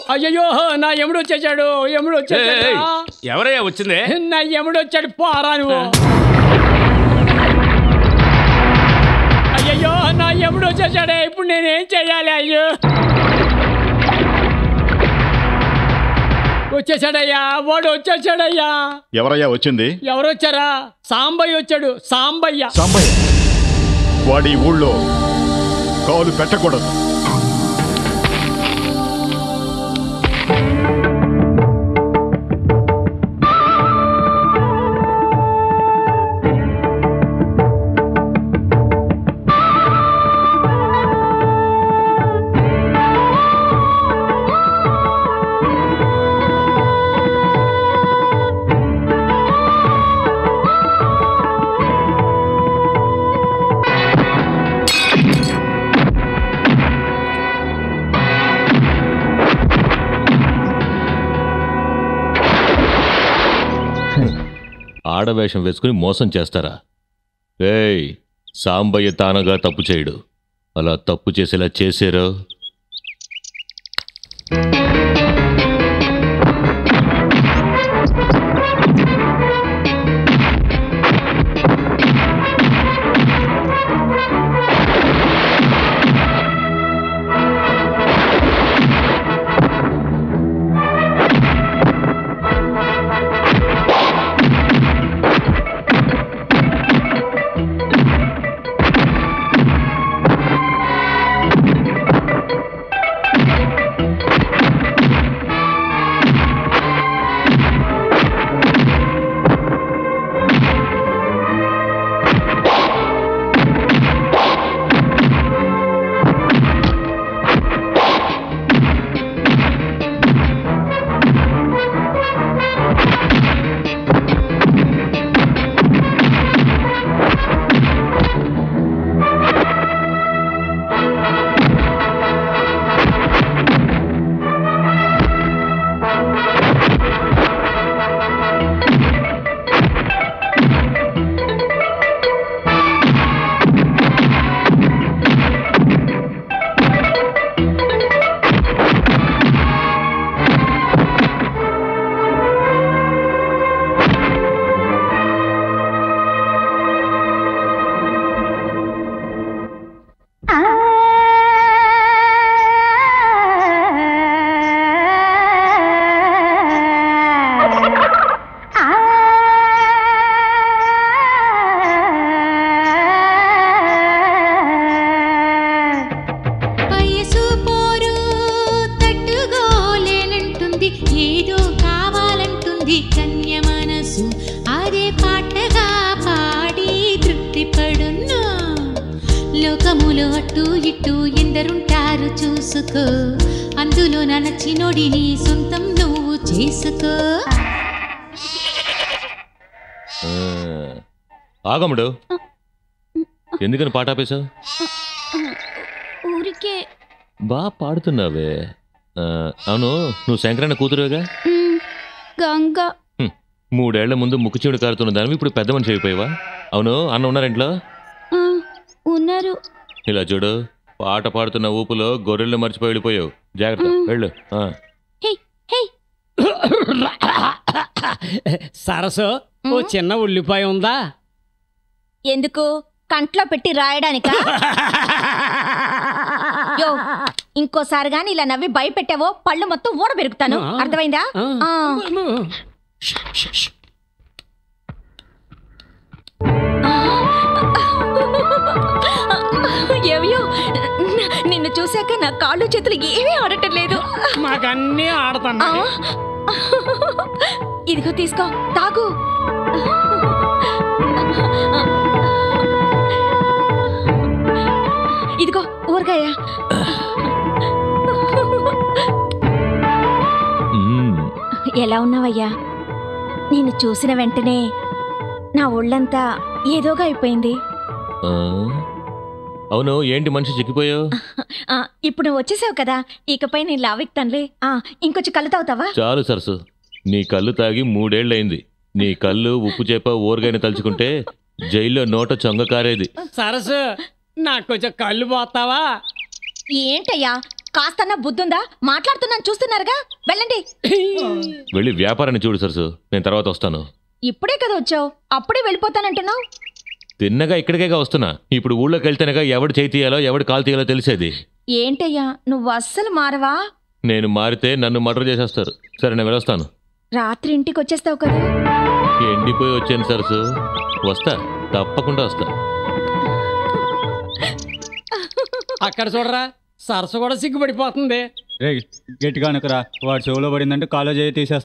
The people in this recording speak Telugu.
అయ్యో నా ఎముడు వచ్చేసాడు ఎముడు వచ్చేసాడు ఏయ్, ఎవరయ్యా వచ్చింది నా ఎముడు వచ్చాడు పోరా నువ్వు అయ్యో నా ఎముడు వచ్చేసాడే ఇప్పుడు నేనేం చెయ్యాలి అయ్యో వచ్చేసాడయ్యా వాడు వచ్చేసాడయ్యా ఎవరయ్యా వచ్చింది ఎవరు వచ్చారా సాంబయ్య వచ్చాడు సాంబయ్య సాంబయ్య వాడి ఊళ్ళో కాలు పెట్టకూడదు ఆడవేషం వేసుకుని మోసం చేస్తారా ఏయ్ సాంబయ్య తానగా తప్పు చేయడు అలా తప్పు చేసేలా చేశారో వయసు పోరు తట్టుకోలేనంటుంది ఏదో కావాలంటుంది కన్య మనసు అదే పాటగా పాడి తృప్తిపడును లోకములో అటు ఇటు ఎందరుంటారు చూసుకో అందులో నచ్చినోడిని సొంతం నువ్వు చేసుకో ఆ, ఆగముడు ఎందుకని పాట ఆపేశావు ఊరికే బా పాడుతున్నావే ఆ, అవును నువ్వు శంకరన్న కూతురుగా గంగా హ్మ్. మూడేళ్ల ముందు ముక్కు చెవుడు కారుతున్న దానివి ఇప్పుడు పెద్ద మనిషి అయిపోయావా అవును అన్న ఉన్నారు ఇంట్లో ఉన్నారు ఇలా చూడు పాట పాడుతున్న ఊపులో గొర్రెలు మర్చిపోయి వెళ్ళిపోయావు జాగ్రత్త వెళ్ళు ఆ. సరసు ఓ చిన్న ఉల్లిపాయ ఉందా ఎందుకు కంట్లో పెట్టి రాయడానికా యో ఇంకోసారి గాని ఇలా నవ్వి భయపెట్టావో పళ్ళు మొత్తం ఊడ పెరుగుతాను ఆ. అర్థమైందా ఆ. ఆ. ఏవయ్యో నిన్ను చూశాక నా కాళ్ళు చేతులు ఏమీ ఆడటం లేదు మాకన్నీ ఆడతాను ఆ. ఇదిగో తీసుకో తాగు ఇదిగో ఊరగాయ మ్మ్. ఎలా ఉన్నావయ్యా నేను చూసిన వెంటనే నా ఒళ్ళంతా ఏదోగా అయిపోయింది ఆ? అవును ఏంటి మనిషి చిక్కిపోయావు ఆ, ఇప్పుడు నువ్వు వచ్చేసావు కదా ఇకపై నేను లావెక్తానులే ఆ, ఇంకొంచెం కళ్ళు తాగుతావా చాలు సరసు నీ కళ్ళు తాగి మూడేళ్లయింది నీ కళ్ళు ఉప్పు చేప ఊరగాయని తలుచుకుంటే జైల్లో నోట చొంగ కారేది సరసు నాకు కొంచెం కళ్ళు పోతావా ఏంటయ్యా కాస్తన్నా బుద్ధుందా మాట్లాడుతున్నాను చూస్తున్నారుగా వెళ్ళండి వెళ్ళి వ్యాపారాన్ని చూడు సరసు నేను తర్వాత వస్తాను ఇప్పుడే కదా వచ్చావు అప్పుడే వెళ్ళిపోతానంటున్నావు తిన్నగా ఇక్కడికేగా వస్తున్నా ఇప్పుడు ఊళ్ళోకి వెళ్తేనేగా ఎవడు చేయి తీయాలో ఎవడు కాలు తీయాలో తెలిసేది ఏంటయ్యా నువ్వు అస్సలు మారవా నేను మారితే నన్ను మర్డర్ చేసేస్తారు సరే నేను వెళ్ళొస్తాను రాత్రి ఇంటికి వచ్చేస్తావు కదా ఎండిపోయి వచ్చాను సరసు వస్తా తప్పకుండా వస్తా అక్కడ చూడరా సరస్సు కూడా సిగ్గుపడిపోతుంది రే గట్టిగా అనుకురా వాడు చెవులో పడిందంటే కాలేజ్ తీసేస్తా